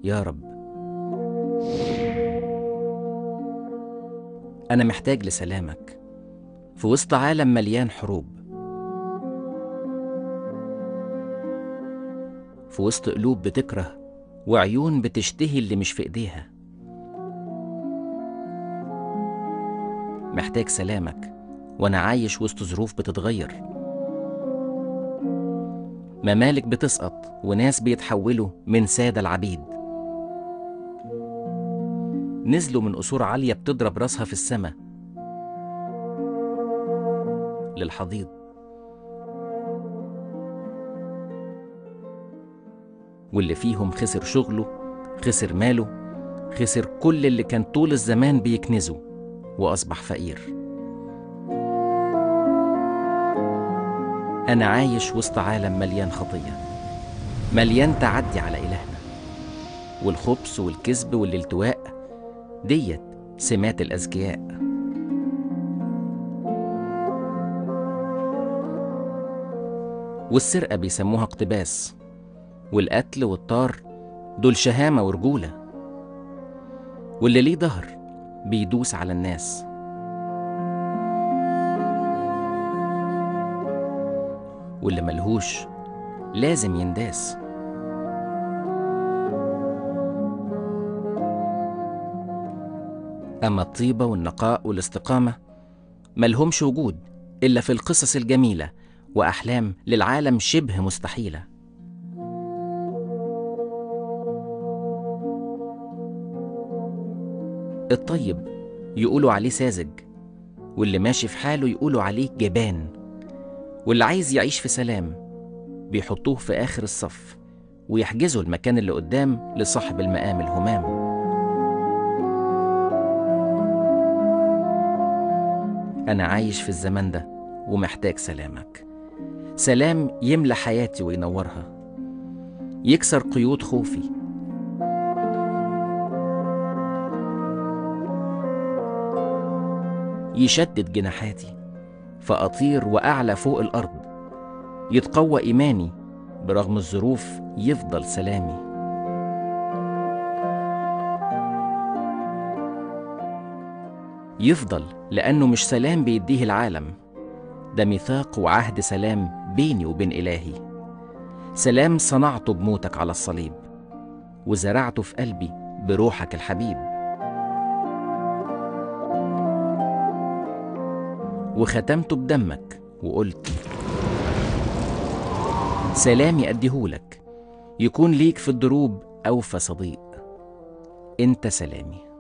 يا رب أنا محتاج لسلامك في وسط عالم مليان حروب في وسط قلوب بتكره وعيون بتشتهي اللي مش في ايديها محتاج سلامك وانا عايش وسط ظروف بتتغير ممالك بتسقط وناس بيتحولوا من سادة العبيد نزلوا من قصور عالية بتضرب راسها في السماء للحضيض واللي فيهم خسر شغله خسر ماله خسر كل اللي كان طول الزمان بيكنزه وأصبح فقير أنا عايش وسط عالم مليان خطية مليان تعدي على إلهنا والخبث والكذب والالتواء ديت سمات الأذكياء والسرقة بيسموها اقتباس والقتل والطار دول شهامة ورجولة واللي ليه ظهر بيدوس على الناس واللي ملهوش لازم ينداس أما الطيبة والنقاء والاستقامة ملهمش وجود إلا في القصص الجميلة وأحلام للعالم شبه مستحيلة الطيب يقولوا عليه ساذج واللي ماشي في حاله يقولوا عليه جبان واللي عايز يعيش في سلام بيحطوه في آخر الصف ويحجزوا المكان اللي قدام لصاحب المقام الهمام أنا عايش في الزمن ده ومحتاج سلامك سلام يملى حياتي وينورها يكسر قيود خوفي يشدد جناحاتي فأطير وأعلى فوق الأرض يتقوى إيماني برغم الظروف يفضل سلامي يفضل لأنه مش سلام بيديه العالم ده ميثاق وعهد سلام بيني وبين إلهي سلام صنعته بموتك على الصليب وزرعته في قلبي بروحك الحبيب وختمته بدمك وقلت سلامي أديهولك يكون ليك في الدروب أوفى صديق أنت سلامي